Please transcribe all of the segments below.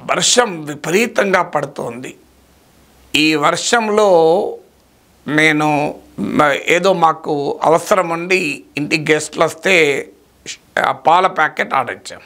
వర్షం విపరీతంగా పడుతోంది ఈ వర్షంలో నేను మ- ఏదో మాకు అవసరం ఉండి ఇంటికి గెస్ట్లు వస్తే ఆ పాల ప్యాకెట్ ఆర్డర్ ఇచ్చాం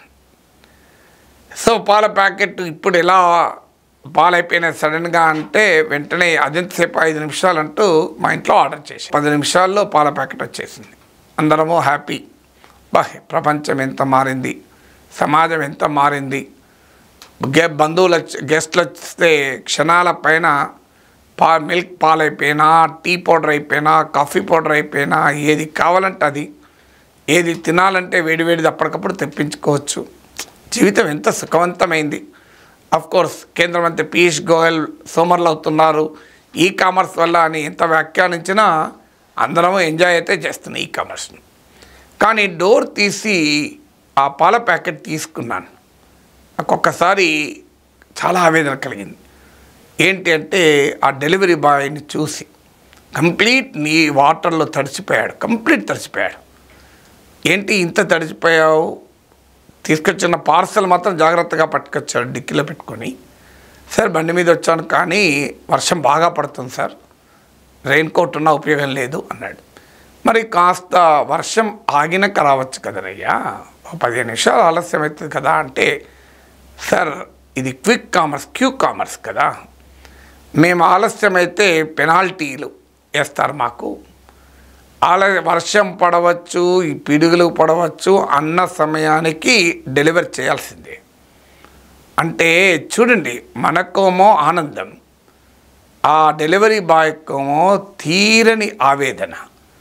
సో పాల ప్యాకెట్ ఇప్పుడు ఎలా పాలు అయిపోయినాయి సడన్గా అంటే వెంటనే అదెంతసేపు ఐదు నిమిషాలు అంటూ మా ఇంట్లో ఆర్డర్ చేసి పది నిమిషాల్లో పాల ప్యాకెట్ వచ్చేసింది అందరము హ్యాపీ బా ప్రపంచం ఎంత మారింది సమాజం ఎంత మారింది గే బంధువులు వచ్చి గెస్ట్లు వస్తే క్షణాల పైన పా మిల్క్ పాలు అయిపోయినా టీ పౌడర్ అయిపోయినా కాఫీ పౌడర్ అయిపోయినా ఏది కావాలంటే అది ఏది తినాలంటే వేడివేడిది అప్పటికప్పుడు తెప్పించుకోవచ్చు జీవితం ఎంత సుఖవంతమైంది అఫ్ కోర్స్ కేంద్ర మంత్రి పీయూష్ గోయల్ సోమర్లు అవుతున్నారు ఈ కామర్స్ వల్ల అని ఎంత వ్యాఖ్యానించినా అందరము ఎంజాయ్ అయితే చేస్తున్నాం ఈ కామర్స్ని కానీ డోర్ తీసి ఆ పాల ప్యాకెట్ తీసుకున్నాను నాకు ఒక్కసారి చాలా ఆవేదన కలిగింది ఏంటి అంటే ఆ డెలివరీ బాయ్ని చూసి కంప్లీట్ నీ వాటర్లో తడిచిపోయాడు కంప్లీట్ తడిచిపోయాడు ఏంటి ఇంత తడిచిపోయావు తీసుకొచ్చిన పార్సల్ మాత్రం జాగ్రత్తగా పట్టుకొచ్చాడు డిక్కీలో పెట్టుకొని సార్ బండి మీద వచ్చాను కానీ వర్షం బాగా పడుతుంది సార్ రెయిన్ కోట్ ఉన్నా ఉపయోగం లేదు అన్నాడు మరి కాస్త వర్షం ఆగినాక రావచ్చు కదరయ్యా ఒక పదిహేను నిమిషాలు ఆలస్యం అవుతుంది కదా అంటే సార్ ఇది క్విక్ కామర్స్ క్యూ కామర్స్ కదా మేము ఆలస్యం అయితే పెనాల్టీలు వేస్తారు మాకు ఆల వర్షం పడవచ్చు ఈ పిడుగులు పడవచ్చు అన్న సమయానికి డెలివరీ చేయాల్సిందే అంటే చూడండి మనకేమో ఆనందం ఆ డెలివరీ బాయ్కేమో తీరని ఆవేదన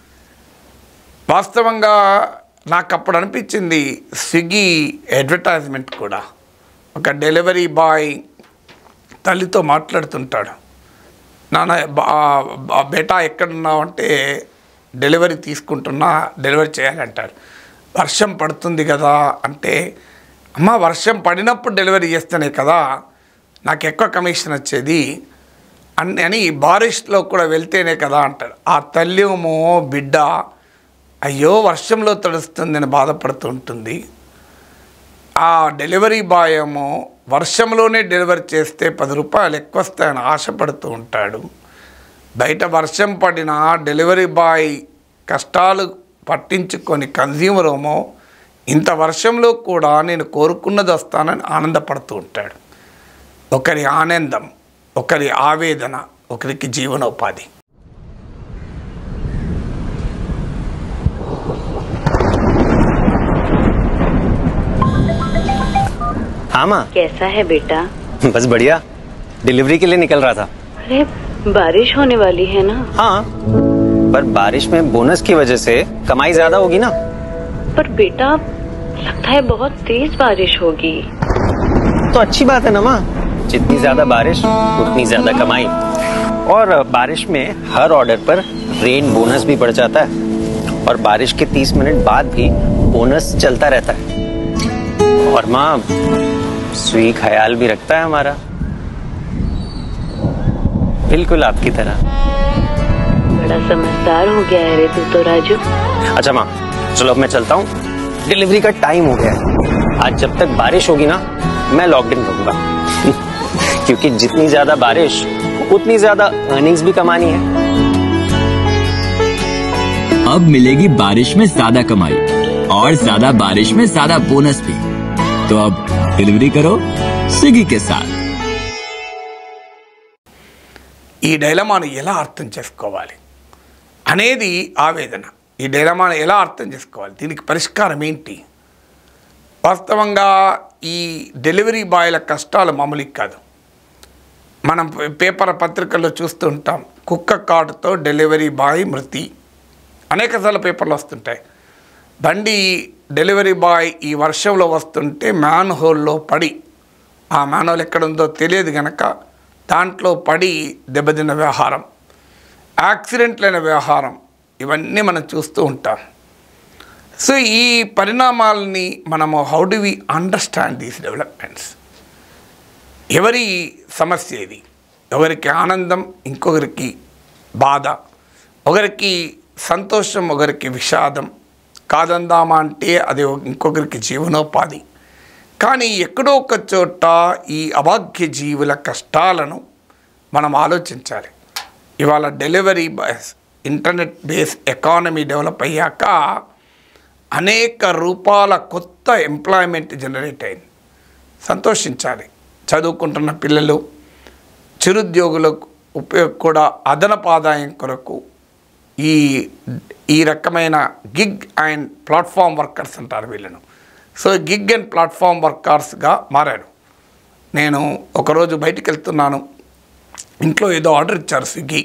వాస్తవంగా నాకు అప్పుడు అనిపించింది స్విగ్గీ అడ్వర్టైజ్మెంట్ కూడా ఒక డెలివరీ బాయ్ తల్లితో మాట్లాడుతుంటాడు నాన్న బా బా- బేటా ఎక్కడున్నావు అంటే డెలివరీ తీసుకుంటున్నా డెలివరీ చేయాలంటాడు వర్షం పడుతుంది కదా అంటే అమ్మ వర్షం పడినప్పుడు డెలివరీ చేస్తేనే కదా నాకు ఎక్కువ కమిషన్ వచ్చేది అని అని బారిష్లో కూడా వెళ్తేనే కదా అంటాడు ఆ తల్లి ఏమో బిడ్డ అయ్యో వర్షంలో తడుస్తుందని బాధపడుతూ ఉంటుంది ఆ డెలివరీ బాయ్ ఏమో వర్షంలోనే డెలివరీ చేస్తే పది రూపాయలు ఎక్కువ వస్తాయని ఆశపడుతూ ఉంటాడు బయట వర్షం పడిన డెలివరీ బాయ్ కష్టాలు పట్టించుకొని కన్జ్యూమర్ ఏమో ఇంత వర్షంలో కూడా నేను కోరుకున్నది వస్తానని ఆనందపడుతూ ఉంటాడు ఒకరి ఆనందం ఒకరి ఆవేదన ఒకరికి జీవనోపాధి हाँ माँ कैसा है बेटा बस बढ़िया डिलीवरी के लिए निकल रहा था अरे बारिश होने वाली है ना हाँ पर बारिश में बोनस की वजह से कमाई ज्यादा होगी ना पर बेटा लगता है बहुत तेज बारिश होगी तो अच्छी बात है ना माँ जितनी ज्यादा बारिश उतनी ज्यादा कमाई और बारिश में हर ऑर्डर पर रेन बोनस भी बढ़ जाता है और बारिश के 30 मिनट बाद भी बोनस चलता रहता है और माँ स्वी ख्याल भी रखता है हमारा बिल्कुल आपकी तरह बड़ा समझदार हो गया है रे तू तो राजू अच्छा माँ चलो अब मैं चलता हूँ डिलीवरी का टाइम हो गया है आज जब तक बारिश होगी ना मैं लॉकडाउन करूंगा क्योंकि जितनी ज्यादा बारिश उतनी ज्यादा अर्निंग्स भी कमानी है अब मिलेगी बारिश में ज्यादा कमाई और ज्यादा बारिश में ज्यादा बोनस भी तो अब डिलीवरी करो स्विगी के साथ ఈ డైలమాను ఎలా అర్థం చేసుకోవాలి అనేది ఆవేదన ఈ డైలమాను ఎలా అర్థం చేసుకోవాలి దీనికి పరిష్కారం ఏంటి వాస్తవంగా ఈ డెలివరీ బాయ్ల కష్టాలు మామూలు కాదు మనం పే- పేపర్ పత్రికల్లో చూస్తూ ఉంటాం కుక్క కాటుతో డెలివరీ బాయ్ మృతి అనేకసార్లు పేపర్లు వస్తుంటాయి బండి డెలివరీ బాయ్ ఈ వర్షంలో వస్తుంటే మ్యాన్ హోల్లో పడి ఆ మ్యాన్ హోల్ ఎక్కడుందో తెలియదు గనక దాంట్లో పడి దెబ్బతిన్న వ్యవహారం యాక్సిడెంట్లైన వ్యవహారం ఇవన్నీ మనం చూస్తూ ఉంటాం సో ఈ పరిణామాలని మనము how do we understand these developments ఎవరి సమస్య ఇది ఒకరికి ఆనందం ఇంకొకరికి బాధ ఒకరికి సంతోషం ఒకరికి విషాదం కాదందామా అంటే అది ఇంకొకరికి జీవనోపాధి కానీ ఎక్కడో ఒక చోట ఈ అభాగ్య జీవుల కష్టాలను మనం ఆలోచించాలి ఇవాళ delivery bus internet base economy develop అయ్యాక అనేక రూపాల కొత్త ఎంప్లాయ్మెంట్ జనరేట్ అయింది సంతోషించాలి చదువుకుంటున్న పిల్లలు చిరుద్యోగులకు ఉపయోగ కూడా అదనపు ఆదాయం కొరకు ఈ ఈ రకమైన గిగ్ అండ్ ప్లాట్ఫామ్ వర్కర్స్ అంటారు వీళ్ళను సో గిగ్ అండ్ ప్లాట్ఫామ్ వర్కర్స్గా మారారు నేను ఒకరోజు బయటికి వెళ్తున్నాను ఇంట్లో ఏదో ఆర్డర్ ఇచ్చారు స్విగ్గీ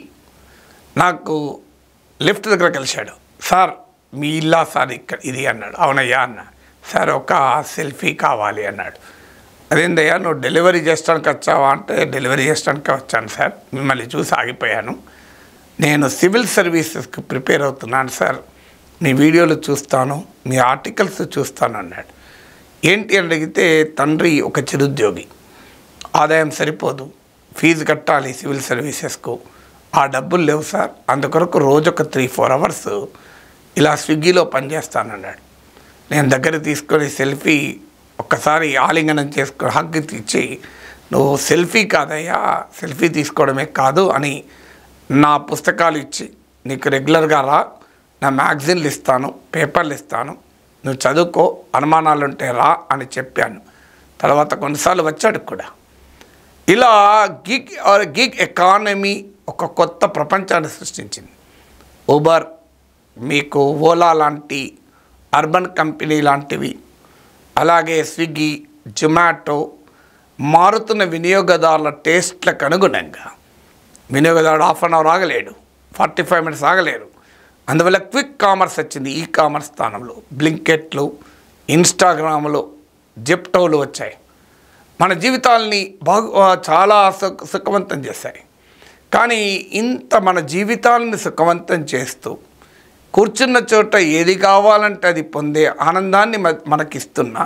నాకు లిఫ్ట్ దగ్గర కలిశాడు సార్ మీ ఇల్లా సార్ ఇక్కడ ఇది అన్నాడు అవునయ్యా అన్న సార్ ఒక సెల్ఫీ కావాలి అన్నాడు అదేందయ్యా నువ్వు డెలివరీ చేసడానికి వచ్చావా అంటే డెలివరీ చేసడానికి వచ్చాను సార్ మిమ్మల్ని చూసి ఆగిపోయాను నేను సివిల్ సర్వీసెస్కి ప్రిపేర్ అవుతున్నాను సార్ మీ వీడియోలు చూస్తాను మీ ఆర్టికల్స్ చూస్తాను అన్నాడు ఏంటి అని అడిగితే తండ్రి ఒక చిరుద్యోగి ఆదాయం సరిపోదు ఫీజు కట్టాలి సివిల్ సర్వీసెస్కు ఆ డబ్బులు లేవు సార్ అందుకొరకు రోజు ఒక త్రీ ఫోర్ అవర్స్ ఇలా స్విగ్గీలో పనిచేస్తానన్నాడు నేను దగ్గర తీసుకొని సెల్ఫీ ఒక్కసారి ఆలింగనం చేసుకొని హగ్గు ఇచ్చి నువ్వు సెల్ఫీ కాదయ్యా సెల్ఫీ తీసుకోవడమే కాదు అని నా పుస్తకాలు ఇచ్చి నీకు రెగ్యులర్గా రా నా మ్యాగజైన్లు ఇస్తాను పేపర్లు ఇస్తాను నువ్వు చదువుకో అనుమానాలు ఉంటే రా అని చెప్పాను తర్వాత కొన్నిసార్లు వచ్చాడు కూడా ఇలా గిగ్ ఆర్ గిగ్ ఎకానమీ ఒక కొత్త ప్రపంచాన్ని సృష్టించింది ఊబర్ మీకు ఓలా లాంటి అర్బన్ కంపెనీ లాంటివి అలాగే స్విగ్గీ జొమాటో మారుతున్న వినియోగదారుల టేస్ట్లకు అనుగుణంగా వినియోగదారుడు హాఫ్ అన్ అవర్ ఆగలేడు ఫార్టీ ఫైవ్ మినిట్స్ ఆగలేరు అందువల్ల క్విక్ కామర్స్ వచ్చింది ఈ కామర్స్ స్థానంలో బ్లింకెట్లు ఇన్స్టాగ్రామ్లో జెప్టోలు వచ్చాయి మన జీవితాల్ని బాగు చాలా సుఖ సుఖవంతం చేశాయి కానీ ఇంత మన జీవితాలను సుఖవంతం చేస్తూ కూర్చున్న చోట ఏది కావాలంటే అది పొందే ఆనందాన్ని మ- మనకిస్తున్న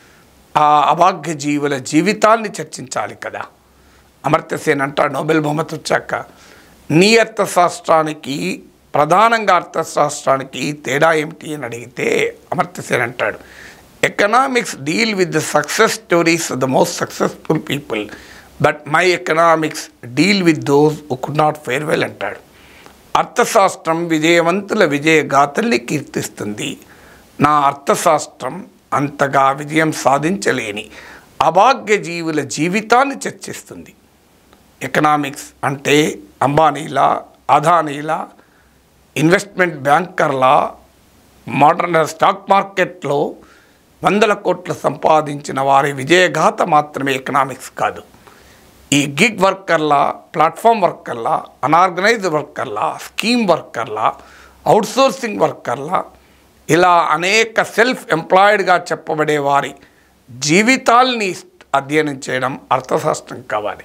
ఆ అభాగ్య జీవుల జీవితాల్ని చర్చించాలి కదా అమర్త్యసేన్ అంటాడు నోబెల్ బహుమతి వచ్చాక నీ అర్థశాస్త్రానికి ప్రధానంగా అర్థశాస్త్రానికి తేడా ఏమిటి అని అడిగితే అమర్త్యసేన్ అంటాడు economics deal with the success stories of the most successful people but my economics deal with those who could not farewell అంటాడు అర్థశాస్త్రం విజయవంతుల విజయ గాథల్ని కీర్తిస్తుంది నా అర్థశాస్త్రం అంతగా విజయం సాధించలేని అభాగ్య జీవుల జీవితాన్ని చర్చిస్తుంది ఎకనామిక్స్ అంటే అంబానీలా అదానీలా ఇన్వెస్ట్మెంట్ బ్యాంకర్లా మోడర్న్ స్టాక్ మార్కెట్లో వందల కోట్లు సంపాదించిన వారి విజయగాథ మాత్రమే ఎకనామిక్స్ కాదు ఈ గిగ్ వర్కర్లా ప్లాట్ఫామ్ వర్కర్లా అనార్గనైజ్డ్ వర్కర్లా స్కీమ్ వర్కర్లా అవుట్సోర్సింగ్ వర్కర్లా ఇలా అనేక సెల్ఫ్ ఎంప్లాయిడ్గా చెప్పబడే వారి జీవితాల్ని అధ్యయనం చేయడం అర్థశాస్త్రం కావాలి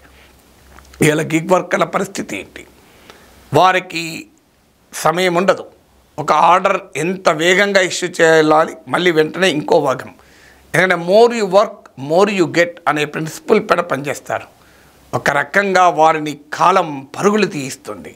ఇలా గిగ్ వర్కర్ల పరిస్థితి ఏంటి వారికి సమయం ఉండదు ఒక ఆర్డర్ ఎంత వేగంగా ఇష్యూ చేయాలి మళ్ళీ వెంటనే ఇంకో భాగం ఎందుకంటే more you work more you get అనే ప్రిన్సిపల్ పైన పనిచేస్తారు ఒక రకంగా వారిని కాలం పరుగులు తీయిస్తుంది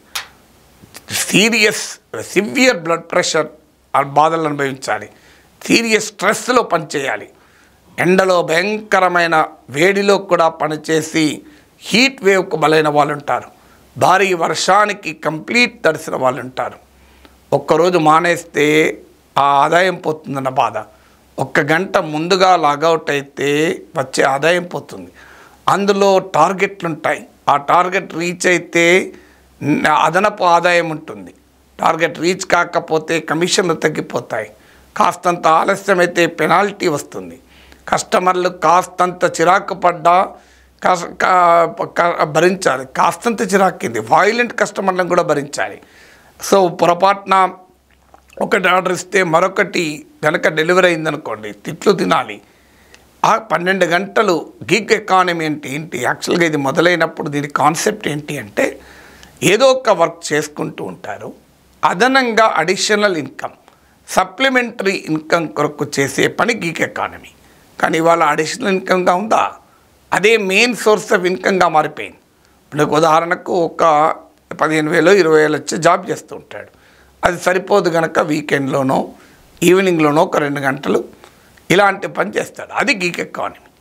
సీరియస్ సివియర్ బ్లడ్ ప్రెషర్ ఆ బాధలు అనుభవించాలి సీరియస్ స్ట్రెస్లో పనిచేయాలి ఎండలో భయంకరమైన వేడిలో కూడా పనిచేసి హీట్ వేవ్కు బలైన వాళ్ళు ఉంటారు భారీ వర్షానికి కంప్లీట్ తడిసిన వాళ్ళు ఉంటారు ఒక్కరోజు మానేస్తే ఆ ఆదాయం పోతుందన్న బాధ ఒక్క గంట ముందుగా లాగౌట్ అయితే వచ్చే ఆదాయం పోతుంది అందులో టార్గెట్లు ఉంటాయి ఆ టార్గెట్ రీచ్ అయితే న- అదనపు ఆదాయం ఉంటుంది టార్గెట్ రీచ్ కాకపోతే కమిషన్లు తగ్గిపోతాయి కాస్తంత ఆలస్యమైతే పెనాల్టీ వస్తుంది కస్టమర్లు కాస్తంత చిరాకు పడ్డా కాస్- కా- కా- భరించాలి కాస్తంత చిరాకింది వాయిలెంట్ కస్టమర్లను కూడా భరించాలి సో పొరపాటున ఒకటి ఆర్డర్ ఇస్తే మరొకటి కనుక డెలివరీ అయిందనుకోండి తిట్లు తినాలి ఆ పన్నెండు గంటలు గిగ్ ఎకానమీ అంటే ఏంటి యాక్చువల్గా ఇది మొదలైనప్పుడు దీని కాన్సెప్ట్ ఏంటి అంటే ఏదో ఒక వర్క్ చేసుకుంటూ ఉంటారు అదనంగా అడిషనల్ ఇన్కమ్ సప్లిమెంటరీ ఇన్కమ్ కొరకు చేసే పని గీక్ ఎకానమీ కానీ ఇవాళ అడిషనల్ ఇన్కమ్గా ఉందా అదే మెయిన్ సోర్స్ ఆఫ్ ఇన్కమ్గా మారిపోయింది ఇప్పుడు ఉదాహరణకు ఒక పదిహేను వేలు ఇరవై వేలు వచ్చి జాబ్ చేస్తూ ఉంటాడు అది సరిపోదు కనుక వీకెండ్లోనో ఈవినింగ్లోనో ఒక రెండు గంటలు ఇలాంటి పని చేస్తాడు అది గీక్ ఎకానమీ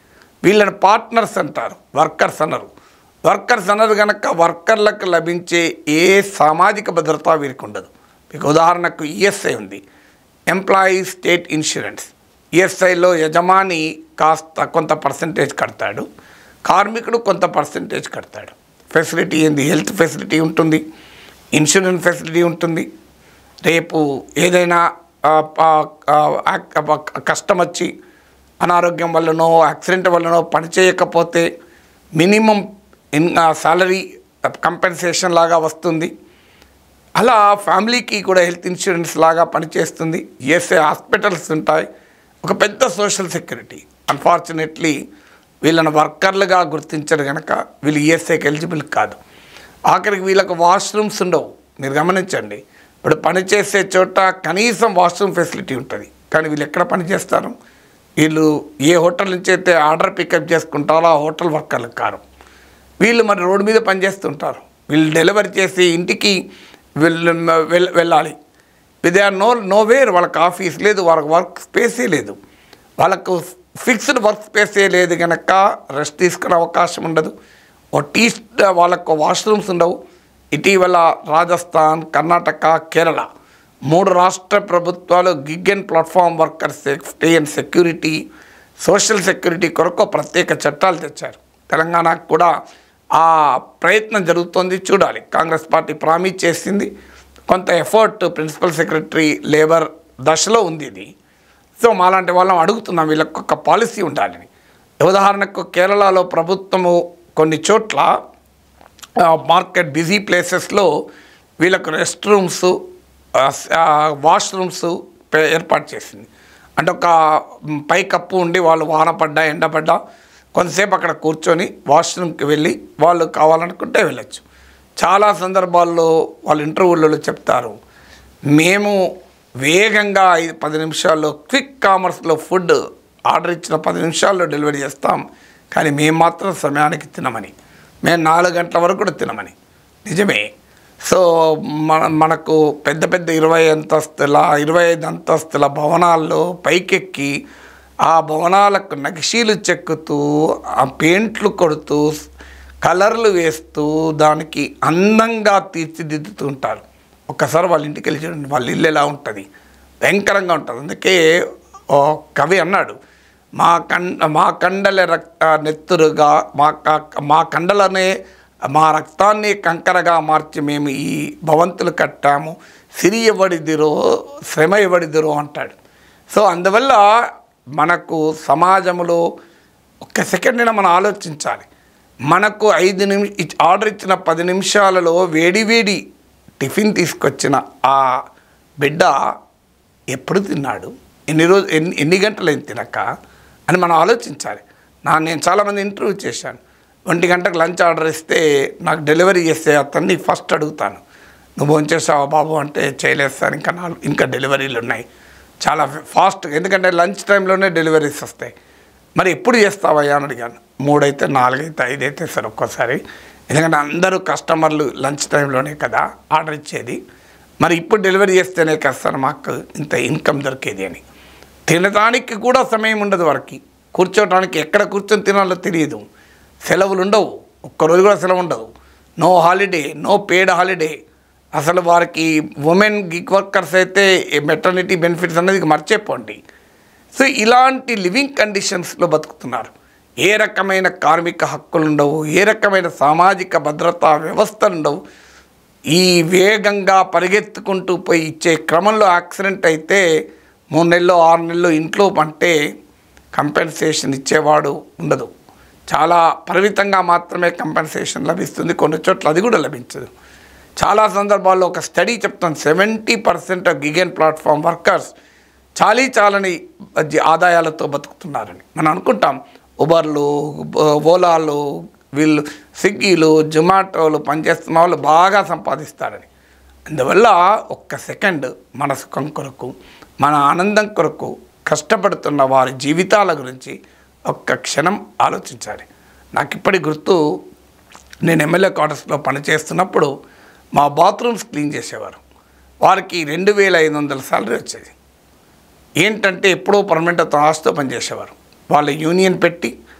వీళ్ళని పార్ట్నర్స్ అంటారు వర్కర్స్ అన్నారు వర్కర్స్ అన్నారు కనుక వర్కర్లకు లభించే ఏ సామాజిక భద్రత వీరికి ఉండదు మీకు ఉదాహరణకు ఈఎస్ఐ ఉంది ఎంప్లాయీ స్టేట్ ఇన్సూరెన్స్ ఈఎస్ఐలో యజమాని కాస్త కొంత పర్సంటేజ్ కడతాడు కార్మికుడు కొంత పర్సంటేజ్ కడతాడు ఫెసిలిటీ ఏంది హెల్త్ ఫెసిలిటీ ఉంటుంది ఇన్సూరెన్స్ ఫెసిలిటీ ఉంటుంది రేపు ఏదైనా ఆ, ఆ, ఆ, యాక్- ఆ, కష్టం వచ్చి అనారోగ్యం వల్లనో యాక్సిడెంట్ వల్లనో పని చేయకపోతే మినిమం ఇన్ సాలరీ కంపెన్సేషన్ లాగా వస్తుంది అలా ఫ్యామిలీకి కూడా హెల్త్ ఇన్సూరెన్స్ లాగా పనిచేస్తుంది ఈఎస్ఐ హాస్పిటల్స్ ఉంటాయి ఒక పెద్ద సోషల్ సెక్యూరిటీ అన్ఫార్చునేట్లీ వీళ్ళని వర్కర్లుగా గుర్తించరు కనుక వీళ్ళు ఈఎస్ఐకి ఎలిజిబుల్ కాదు ఆఖరికి వీళ్ళకు వాష్రూమ్స్ ఉండవు మీరు గమనించండి ఇప్పుడు పనిచేసే చోట కనీసం వాష్రూమ్ ఫెసిలిటీ ఉంటుంది కానీ వీళ్ళు ఎక్కడ పని చేస్తారు వీళ్ళు ఏ హోటల్ నుంచి అయితే ఆర్డర్ పికప్ చేసుకుంటారో ఆ హోటల్ వర్కర్లు కారు వీళ్ళు మరి రోడ్డు మీద పనిచేస్తుంటారు వీళ్ళు డెలివరీ చేసి ఇంటికి వీళ్ళు వెళ్ వెళ్ళాలి they are no no where వాళ్ళకి ఆఫీస్ లేదు వాళ్ళకి వర్క్ స్పేసే లేదు వాళ్ళకు ఫిక్స్డ్ వర్క్ స్పేసే లేదు కనుక రెస్ట్ తీసుకునే అవకాశం ఉండదు ఓ టీ వాళ్ళకు వాష్రూమ్స్ ఉండవు ఇటీవల రాజస్థాన్ కర్ణాటక కేరళ మూడు రాష్ట్ర ప్రభుత్వాలు gig and platform worker safety and security social security కొరకు ప్రత్యేక చట్టాలు తెచ్చారు తెలంగాణకు కూడా ఆ ప్రయత్నం జరుగుతోంది చూడాలి కాంగ్రెస్ పార్టీ ప్రామిస్ చేసింది కొంత ఎఫర్ట్ ప్రిన్సిపల్ సెక్రటరీ లేబర్ దశలో ఉంది ఇది సో మాలాంటి వాళ్ళం అడుగుతున్నాం వీళ్ళకి ఒక పాలసీ ఉండాలని ఉదాహరణకు కేరళలో ప్రభుత్వము కొన్ని చోట్ల ఆ, మార్కెట్ బిజీ ప్లేసెస్లో వీళ్ళకు రెస్ట్ రూమ్స్ వాష్రూమ్స్ ఏర్పాటు చేసింది అంటే ఒక మ్, పై కప్పు ఉండి వాళ్ళు వాన పడ్డా ఎండ పడ్డా కొంతసేపు అక్కడ కూర్చొని వాష్రూమ్కి వెళ్ళి వాళ్ళు కావాలనుకుంటే వెళ్ళొచ్చు చాలా సందర్భాల్లో వాళ్ళు ఇంటర్వ్యూలలో చెప్తారు మేము వేగంగా ఐదు పది నిమిషాల్లో క్విక్ కామర్స్లో ఫుడ్ ఆర్డర్ ఇచ్చిన పది నిమిషాల్లో డెలివరీ చేస్తాం కానీ మేము మాత్రం సమయానికి తినమని మేము నాలుగు గంటల వరకు కూడా తినమని నిజమే సో మన మనకు పెద్ద పెద్ద ఇరవై అంతస్తుల ఇరవై ఐదు అంతస్తుల భవనాల్లో పైకెక్కి ఆ భవనాలకు నక్షీలు చెక్కుతూ ఆ పెయింట్లు కొడుతూ కలర్లు వేస్తూ దానికి అందంగా తీర్చిదిద్దుతూ ఉంటారు ఒక్కసారి వాళ్ళ ఇంటికి వెళ్ళి చూడండి వాళ్ళ ఇల్లు ఎలా ఉంటుంది భయంకరంగా ఉంటుంది అందుకే ఓ కవి అన్నాడు మా కండ మా కండల రక్త నెత్తురుగా మా క- మా కండలనే మా రక్తాన్ని కంకరగా మార్చి మేము ఈ భవంతులు కట్టాము సిరి ఇవ్వడిదిరో శ్రమ ఇవ్వడిదిరో అంటాడు సో అందువల్ల మనకు సమాజంలో ఒక్క సెకండ్ అయినా మనం ఆలోచించాలి మనకు ఐదు నిమి ఇచ్- ఆర్డర్ ఇచ్చిన పది నిమిషాలలో వేడివేడి టిఫిన్ తీసుకొచ్చిన ఆ బిడ్డ ఎప్పుడు తిన్నాడు ఎన్ని రోజు ఎన్ని ఎన్ని గంటలైంది తినక అని మనం ఆలోచించాలి నా నేను చాలామంది ఇంటర్వ్యూ చేశాను ఒంటి గంటకు లంచ్ ఆర్డర్ ఇస్తే నాకు డెలివరీ చేస్తే అతన్ని ఫస్ట్ అడుగుతాను నువ్వు భోంచేసావా బాబు అంటే చేయలేదు సార్ ఇంకా నాలుగు ఇంకా డెలివరీలు ఉన్నాయి చాలా ఫాస్ట్ ఎందుకంటే లంచ్ టైంలోనే డెలివరీస్ వస్తాయి మరి ఎప్పుడు చేస్తావయ్యా అని అడిగాను మూడైతే నాలుగైతే ఐదైతే సార్ ఒక్కోసారి ఎందుకంటే అందరూ కస్టమర్లు లంచ్ టైంలోనే కదా ఆర్డర్ ఇచ్చేది మరి ఇప్పుడు డెలివరీ చేస్తేనే కదా సార్ మాకు ఇంత ఇన్కమ్ దొరికేది అని తినడానికి కూడా సమయం ఉండదు వారికి కూర్చోవడానికి ఎక్కడ కూర్చొని తినాలో తెలియదు సెలవులు ఉండవు ఒక్కరోజు కూడా సెలవు ఉండదు no holiday no paid holiday అసలు వారికి ఉమెన్ గిగ్ వర్కర్స్ అయితే మెటర్నిటీ బెనిఫిట్స్ అనేది మర్చిపోండి సో ఇలాంటి లివింగ్ కండిషన్స్లో బతుకుతున్నారు ఏ రకమైన కార్మిక హక్కులు ఉండవు ఏ రకమైన సామాజిక భద్రతా వ్యవస్థలు ఉండవు ఈ వేగంగా పరిగెత్తుకుంటూ పోయి ఇచ్చే క్రమంలో యాక్సిడెంట్ అయితే మూడు నెలలు ఆరు నెలలు ఇంట్లో అంటే కంపెన్సేషన్ ఇచ్చేవాడు ఉండదు చాలా పరిమితంగా మాత్రమే కంపెన్సేషన్ లభిస్తుంది కొన్ని చోట్ల అది కూడా లభించదు చాలా సందర్భాల్లో ఒక స్టడీ చెప్తాను seventy percent of gig and platform workers చాలీ చాలని జీ- ఆదాయాలతో బతుకుతున్నారని మనం అనుకుంటాం ఉబర్లు బ- ఓలాలు వీళ్ళు స్విగ్గీలు జొమాటోలు పనిచేస్తున్న వాళ్ళు బాగా సంపాదిస్తారని అందువల్ల ఒక్క సెకండ్ మన సుఖం కొరకు మన ఆనందం కొరకు కష్టపడుతున్న వారి జీవితాల గురించి ఒక్క క్షణం ఆలోచించాలి నాకు ఇప్పటి గుర్తు నేను ఎమ్మెల్యే క్వార్టర్స్లో పనిచేస్తున్నప్పుడు మా బాత్రూమ్స్ క్లీన్ చేసేవారు వారికి రెండు వేల ఐదు వందల సాలరీ వచ్చేది ఏంటంటే ఎప్పుడో పర్మనెంట్ అతను ఆస్తో పనిచేసేవారు వాళ్ళ యూనియన్ పెట్టి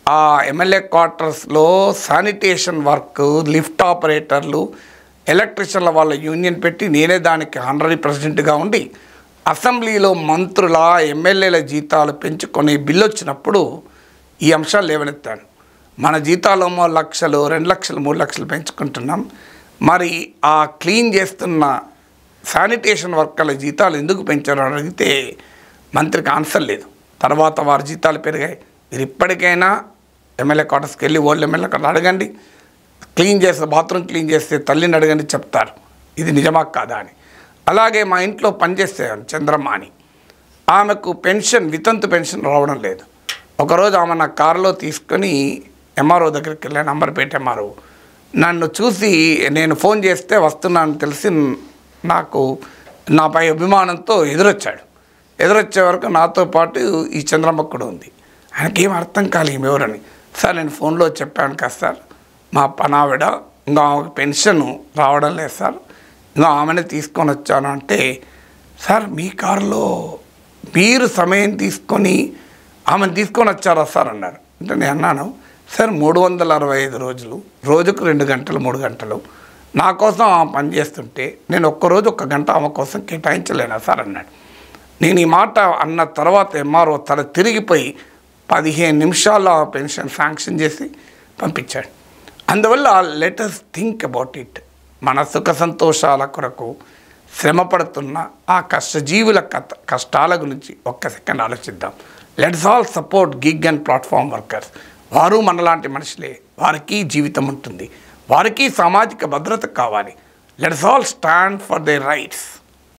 ఆ ఎమ్మెల్యే క్వార్టర్స్లో శానిటేషన్ వర్క్ లిఫ్ట్ ఆపరేటర్లు ఎలక్ట్రిషియన్ల వాళ్ళ యూనియన్ పెట్టి నేనే దానికి హండ్రెడ్ ప్రెసిడెంట్గా ఉండి అసెంబ్లీలో మంత్రుల ఎమ్మెల్యేల జీతాలు పెంచుకొని బిల్లు వచ్చినప్పుడు ఈ అంశాలు లేవనెత్తాను మన జీతాలేమో లక్షలు రెండు లక్షలు మూడు లక్షలు పెంచుకుంటున్నాం మరి ఆ క్లీన్ చేస్తున్న శానిటేషన్ వర్కర్ల జీతాలు ఎందుకు పెంచారు అని అడిగితే మంత్రికి ఆన్సర్ లేదు తర్వాత వారి జీతాలు పెరిగాయి మీరు ఇప్పటికైనా ఎమ్మెల్యే క్వార్టర్స్కి వెళ్ళి ఓల్డ్ ఎమ్మెల్యే క్వార్టర్ అడగండి క్లీన్ చేస్తే బాత్రూమ్ క్లీన్ చేస్తే తల్లిని అడగండి చెప్తారు ఇది నిజమా కాదా అని అలాగే మా ఇంట్లో పనిచేస్తే చంద్రమ్మ అని ఆమెకు పెన్షన్ వితంతు పెన్షన్ రావడం లేదు ఒకరోజు ఆమె నా కారులో తీసుకొని ఎంఆర్ఓ దగ్గరికి వెళ్ళా నంబర్పేట ఎంఆర్ఓ నన్ను చూసి నేను ఫోన్ చేస్తే వస్తున్నానని తెలిసి నాకు నాపై అభిమానంతో ఎదురొచ్చాడు ఎదురొచ్చే వరకు నాతో పాటు ఈ చంద్రమ్మ కూడా ఉంది ఆయనకేం అర్థం కాలేదు ఈమె ఎవరని సార్ నేను ఫోన్లో చెప్పాను కదా సార్ మా పనావిడ ఇంకా ఆమెకు పెన్షన్ రావడం లేదు సార్ ఇంకా ఆమెనే తీసుకొని వచ్చాను అంటే సార్ మీ కారులో మీరు సమయం తీసుకొని ఆమెను తీసుకొని వచ్చారా సార్ అన్నారు అంటే నేను అన్నాను సార్ మూడు వందల అరవై ఐదు రోజులు రోజుకు రెండు గంటలు మూడు గంటలు నా కోసం ఆమె పని చేస్తుంటే నేను ఒక్కరోజు ఒక్క గంట ఆమె కోసం కేటాయించలేనా సార్ అన్నాడు నేను ఈ మాట అన్న తర్వాత ఎంఆర్ఓ తల తిరిగిపోయి పదిహేను నిమిషాల్లో ఆ పెన్షన్ శాంక్షన్ చేసి పంపించాడు అందువల్ల లెటర్స్ థింక్ అబౌట్ ఇట్ మన సుఖ సంతోషాల కొరకు శ్రమ పడుతున్న ఆ కష్టజీవుల కథ కష్టాల గురించి ఒక్క సెకండ్ ఆలోచిద్దాం let's all support gig and platform workers వారు మనలాంటి మనుషులే వారికి జీవితం ఉంటుంది వారికి సామాజిక భద్రత కావాలి let's all stand for their rights